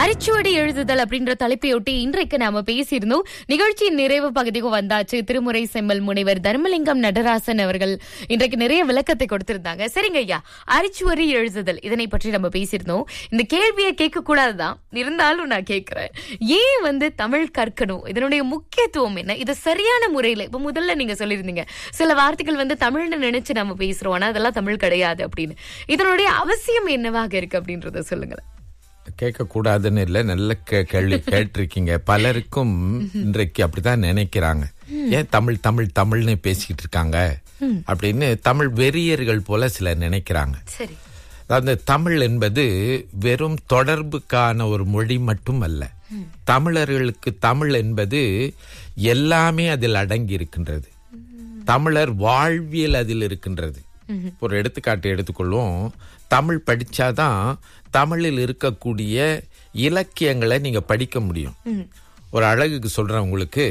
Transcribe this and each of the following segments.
அரிச்சுவடி எழுதுதல் அப்படின்ற தலைப்பையொட்டி இன்றைக்கு நாம பேசியிருந்தோம் நிகழ்ச்சியின் நிறைவு பகுதிக்கு வந்தாச்சு திருமுறை செம்மல் முனைவர் தர்மலிங்கம் நடராசன் அவர்கள் இன்றைக்கு நிறைய விளக்கத்தை கொடுத்திருந்தாங்க சரிங்க ஐயா அரிச்சுவடி எழுதுதல் இதனை பற்றி நம்ம பேசியிருந்தோம் இந்த கேள்வியை கேட்க கூடாதுதான் இருந்தாலும் நான் கேட்கிறேன் ஏன் வந்து தமிழ் கற்கணும் இதனுடைய முக்கியத்துவம் என்ன இது சரியான முறையில இப்ப முதல்ல நீங்க சொல்லியிருந்தீங்க சில வார்த்தைகள் வந்து தமிழ்னு நினைச்சு நம்ம பேசுறோம் ஆனா அதெல்லாம் தமிழ் கிடையாது அப்படின்னு இதனுடைய அவசியம் என்னவாக இருக்கு அப்படின்றத சொல்லுங்களேன் கேட்க கூடாதுன்னு இல்ல நல்ல கே- கேள்வி கேட்டிருக்கீங்க பலருக்கும் இன்றைக்கு அப்படிதான் நினைக்கிறாங்க ஏன் தமிழ் தமிழ் தமிழ்னு பேசிக்கிட்டு இருக்காங்க அப்படின்னு தமிழ் வெறியர்கள் போல சிலர் நினைக்கிறாங்க சரி அதாவது தமிழ் என்பது வெறும் தொடர்புக்கான ஒரு மொழி மட்டும் அல்ல தமிழர்களுக்கு தமிழ் என்பது எல்லாமே அதில் அடங்கி இருக்கின்றது தமிழர் வாழ்வியல் அதில் இருக்கின்றது ஒரு எடுத்துக்காட்டு எடுத்துக்கொள்வோம் தமிழ் படிச்சாதான் தமிழில் இருக்கக்கூடிய இலக்கியங்களை நீங்க படிக்க முடியும் ஒரு அழகுக்கு சொல்றேன் உங்களுக்கு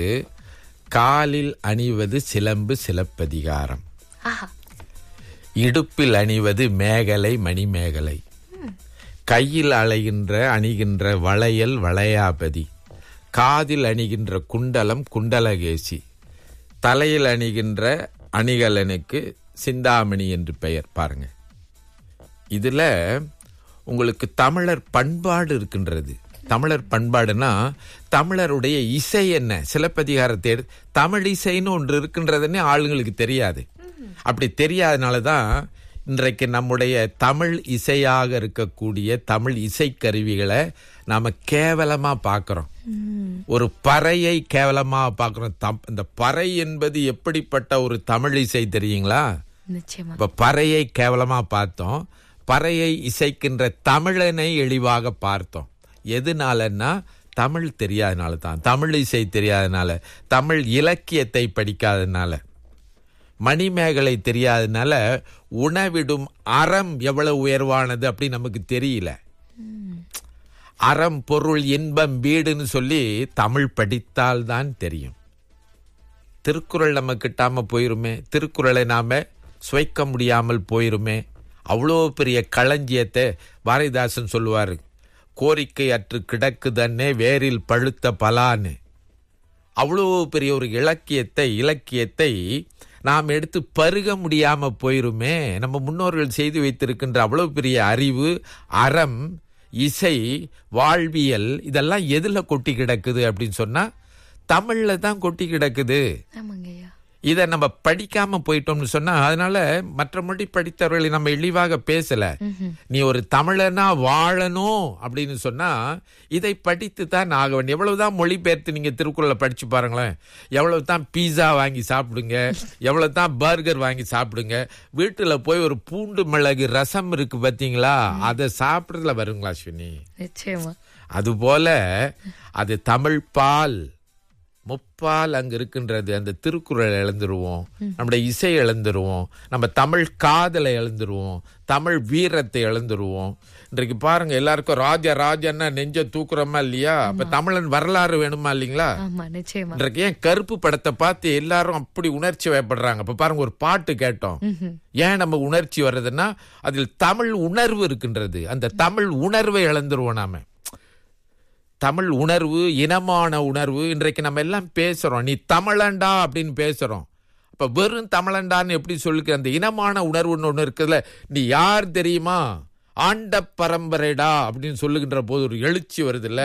காலில் அணிவது சிலம்பு சிலப்பதிகாரம் ஆஹா இடுப்பில் அணிவது மேகலை மணிமேகலை கையில் அலைகின்ற அணிகின்ற வளையல் வளையாபதி காதில் அணிகின்ற குண்டலம் குண்டலகேசி தலையில் அணிகின்ற அணிகலனுக்கு சிந்தாமணி என்று பெயர் பாருங்க இதுல உங்களுக்கு தமிழர் பண்பாடு இருக்கின்றது தமிழர் பண்பாடுனா தமிழருடைய இசை என்ன சிலப்பதிகாரத்தை எடு- தமிழ் இசைன்னு ஒன்று இருக்கின்றதுன்னு ஆளுங்களுக்கு தெரியாது அப்படி தெரியாதனால தான் இன்றைக்கு நம்முடைய தமிழ் இசையாக இருக்கக்கூடிய தமிழ் இசைக்கருவிகளை நாம கேவலமா பார்க்கிறோம் ஒரு பறையை கேவலமா பார்க்கிறோம் தம்- இந்த பறை என்பது எப்படிப்பட்ட ஒரு தமிழ் இசை தெரியுங்களா நிச்சயமா இப்ப பறையை கேவலமா பார்த்தோம் பறையை இசைக்கின்ற தமிழனை எளிவாக பார்த்தோம் எதுனாலன்னா தமிழ் தெரியாதனால தான் தமிழ் இசை தெரியாதனால தமிழ் இலக்கியத்தை படிக்காதனால மணிமேகலை தெரியாதனால உணவிடும் அறம் எவ்வளவு உயர்வானது அப்படி நமக்கு தெரியல அறம் பொருள் இன்பம் வீடுன்னு சொல்லி தமிழ் படித்தால்தான் தெரியும் திருக்குறள் நம்ம கிட்டாம போயிருமே திருக்குறளை நாம சுவைக்க முடியாமல் போயிருமே அவ்வளோ பெரிய களஞ்சியத்தை பாரதிதாசன் சொல்லுவாரு கோரிக்கை அற்று கிடக்குதன்னே வேரில் பழுத்த பலான்னு அவ்வளோ பெரிய ஒரு இலக்கியத்தை இலக்கியத்தை நாம் எடுத்து பருக முடியாம போயிருமே நம்ம முன்னோர்கள் செய்து வைத்திருக்கின்ற அவ்வளவு பெரிய அறிவு அறம் இசை வாழ்வியல் இதெல்லாம் எதுல கொட்டி கிடக்குது அப்படின்னு சொன்னா தமிழ்ல தான் கொட்டி கிடக்குது ஆமாங்க ஐயா இதை நம்ம படிக்காம போயிட்டோம்னு சொன்னா அதனால மற்ற மொழி படித்தவர்களை நம்ம இழிவாக பேசல நீ ஒரு தமிழனா வாழணும் அப்படின்னு சொன்னா இதை படித்து தான் ஆக வேண்டும் எவ்வளவுதான் மொழிபெயர்த்து நீங்க திருக்குறளை படிச்சு பாருங்களேன் எவ்வளவு தான் பீஸா வாங்கி சாப்பிடுங்க எவ்வளவு தான் பர்கர் வாங்கி சாப்பிடுங்க வீட்டுல போய் ஒரு பூண்டு மிளகு ரசம் இருக்கு பாத்தீங்களா அதை சாப்பிடுறதுல வருங்களா அஸ்வினி நிச்சயமா அதுபோல அது தமிழ் பால் முப்பால் அங்க இருக்கின்றது அந்த திருக்குறள் இழந்துருவோம் நம்முடைய இசை இழந்துருவோம் நம்ம தமிழ் காதலை இழந்துருவோம் தமிழ் வீரத்தை இழந்துருவோம் இன்றைக்கு பாருங்க எல்லாருக்கும் ராஜா ராஜான்னா நெஞ்ச தூக்குறோமா இல்லையா அப்ப தமிழன் வரலாறு வேணுமா இல்லைங்களா ஆமா நிச்சயமா இன்றைக்கு ஏன் கருப்பு படத்தை பார்த்து எல்லாரும் அப்படி உணர்ச்சி வயப்படுறாங்க இப்ப பாருங்க ஒரு பாட்டு கேட்டோம் ஏன் நம்ம உணர்ச்சி வர்றதுன்னா அதில் தமிழ் உணர்வு இருக்கின்றது அந்த தமிழ் உணர்வை இழந்துருவோம் நாம தமிழ் உணர்வு இனமான உணர்வு இன்றைக்கு நம்ம எல்லாம் பேசுறோம் நீ தமிழண்டா அப்படின்னு பேசுறோம் அப்ப வெறும் தமிழண்டான்னு எப்படி சொல்லிக்க அந்த இனமான உணர்வுன்னு ஒண்ணு இருக்குதுல நீ யார் தெரியுமா ஆண்ட பரம்பரைடா அப்படின்னு சொல்லுகின்ற போது ஒரு எழுச்சி வருதுல்ல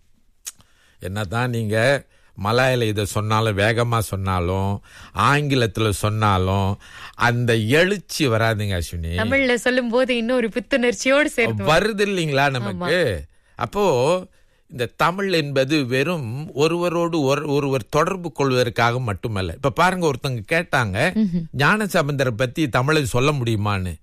என்னதான் நீங்க மலாயில இதை சொன்னாலும் வேகமா சொன்னாலும் ஆங்கிலத்துல சொன்னாலும் அந்த எழுச்சி வராதுங்க அஸ்வினி தமிழ்ல சொல்லும் போது இன்னும் ஒரு புத்துணர்ச்சியோடு சேர்த்து வருது இல்லைங்களா நமக்கு அப்போ இந்த தமிழ் என்பது வெறும் ஒருவரோடு ஒரு- ஒருவர் தொடர்பு கொள்வதற்காக மட்டுமல்ல இப்ப பாருங்க ஒருத்தங்க கேட்டாங்க ஞானசம்பந்தரை பத்தி தமிழை சொல்ல முடியுமான்னு